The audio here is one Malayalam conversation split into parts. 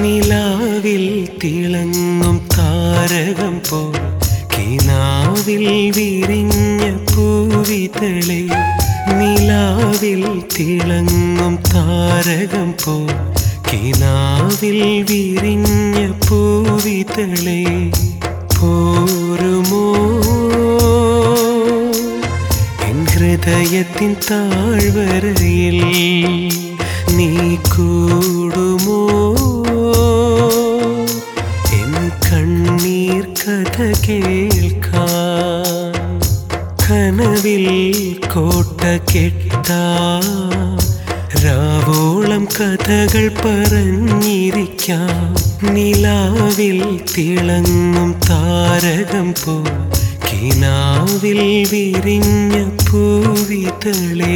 നിലാവിൽ തിളങ്ങും താരകം പോ കിനാവിൽ വിരിഞ്ഞ പൂവിതളെ നിലാവിൽ തിളങ്ങും താരകം പോ കിനാവിൽ വിരിഞ്ഞ പൂവിതളെ പോരുമോ എൻ ഹൃദയത്തിൻ താഴ്വരയിൽ നീ കൂടുമോ എൻ കണ്ണീർ കഥ കേൾക്കാൻ കനവിൽ കോട്ട കെട്ടാ രാവോളം കഥകൾ പറഞ്ഞിരിക്കാം നിലാവിൽ തിളങ്ങും താരകം പോ കിനാവിൽ വിരിഞ്ഞ പൂവിതളേ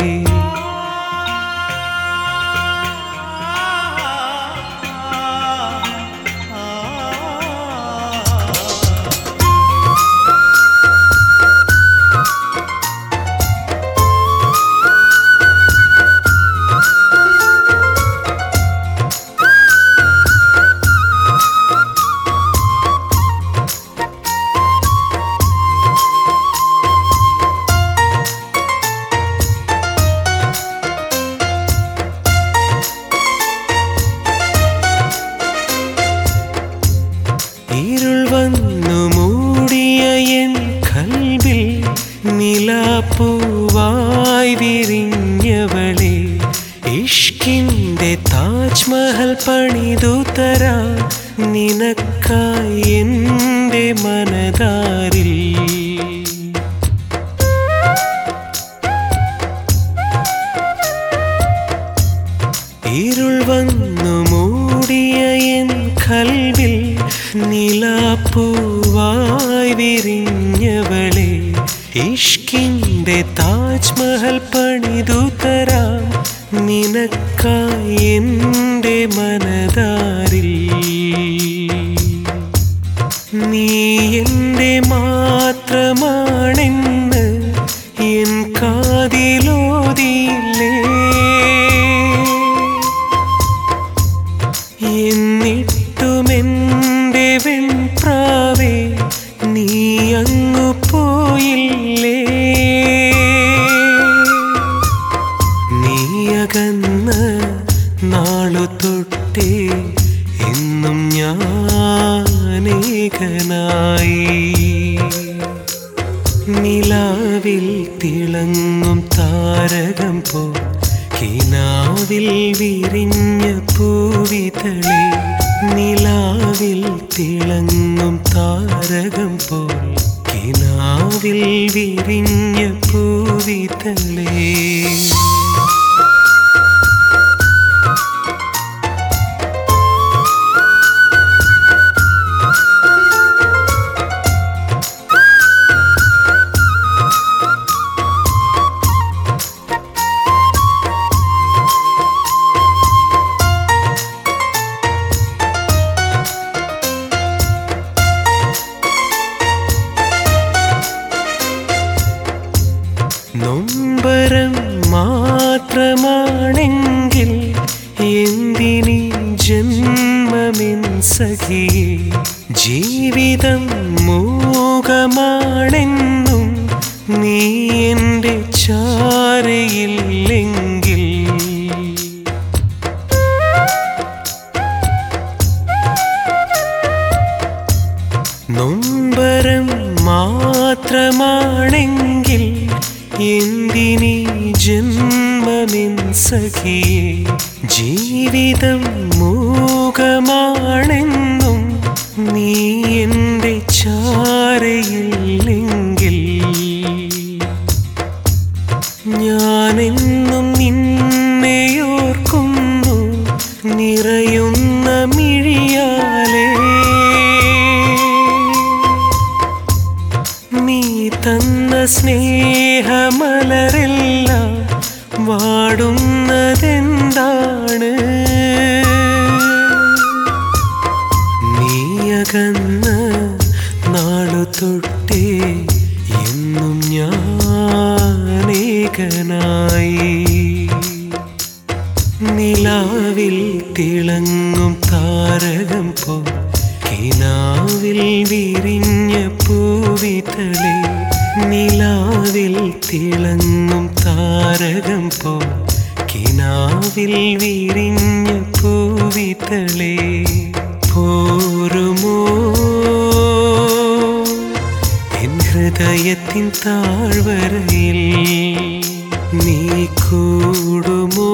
ഇരുൾ വന്നു മൂടിയ എൻ കൽവിൽ നിലാപ്പൂവായി വിരിഞ്ഞവളെ ഇഷ്കിന്റെ താജ്മഹൽ പണിതു തരാ നിനക്കായി എൻ്റെ മനതാരിൽ ഇരുൾ വന്നു മൂടിയ എൻ കൽവിൽ നിലാപ്പൂവായി വിരിഞ്ഞവളെ ഇഷ്കിന്റെ താജ്മഹൽ പണിതു തരാം നിനക്കായി എൻ്റെ മനതാരിൽ നീ എൻ്റെ മാത്രമാണെന്ന് എൻ കാതിലോതിയില്ലേ എന്നിട്ടുമെൻ്റെ വെൺപ്രാവേ നീ അങ്ങു പോയില്ലേ നീ അകന്ന നാളു തൊട്ടേ എന്നും ഞാനേകനായി നിലാവിൽ തിളങ്ങും താരകം പോ കിനാവിൽ വിരിഞ്ഞ പൂവിതളെ നിലാവിൽ തിളങ്ങും താരകം പോൽ കിനാവിൽ വിരിഞ്ഞ പൂവിതളേ നൊമ്പരം മാത്രമാണെങ്കിൽ എന്തിനീ ജന്മമെൻ സഖിയെ ജീവിതം മൂകമാണെന്നും നീ എൻ്റെ ചാരയില്ലെങ്കിൽ നൊമ്പരം മാത്രമാണെങ്കിൽ എന്തിനീ ജന്മമെൻ സഖിയെ ജീവിതം മൂകമാണെന്നും നീ എൻ്റെ ചാരയില്ലെങ്കിൽ ഞാനെന്നും നിന്നെയോർക്കുന്നു നിറയുന്ന മിഴിയാലേ നീ തന്ന സ്നേഹമലരെല്ലാം വാടുന്നതെന്താണ് നീ അകന്ന നാളു തൊട്ടേ എന്നും ഞാനേകനായി നിലാവിൽ തീ തിളങ്ങും താരകം പോ കിനാവിൽ വിരിഞ്ഞ പൂവിതളെ നിലാവിൽ തിളങ്ങും താരകം പോ കിനാവിൽ വിരിഞ്ഞ പൂവിതളെ പോരുമോ എൻ ഹൃദയത്തിൻ താഴ്വരയിൽ നീ കൂടുമോ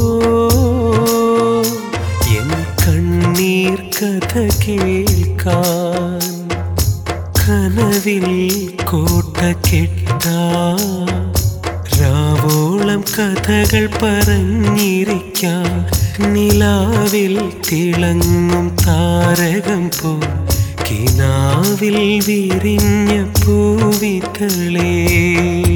എൻ കണ്ണീർ കഥ കേൾക്കാൻ കനവിൽ കോട്ട കെട്ടാ രാവോളം കഥകൾ പറഞ്ഞിരിക്കാം നിലാവിൽ തിളങ്ങും താരകം പോ കിനാവിൽ വിരിഞ്ഞ പൂവിതളേ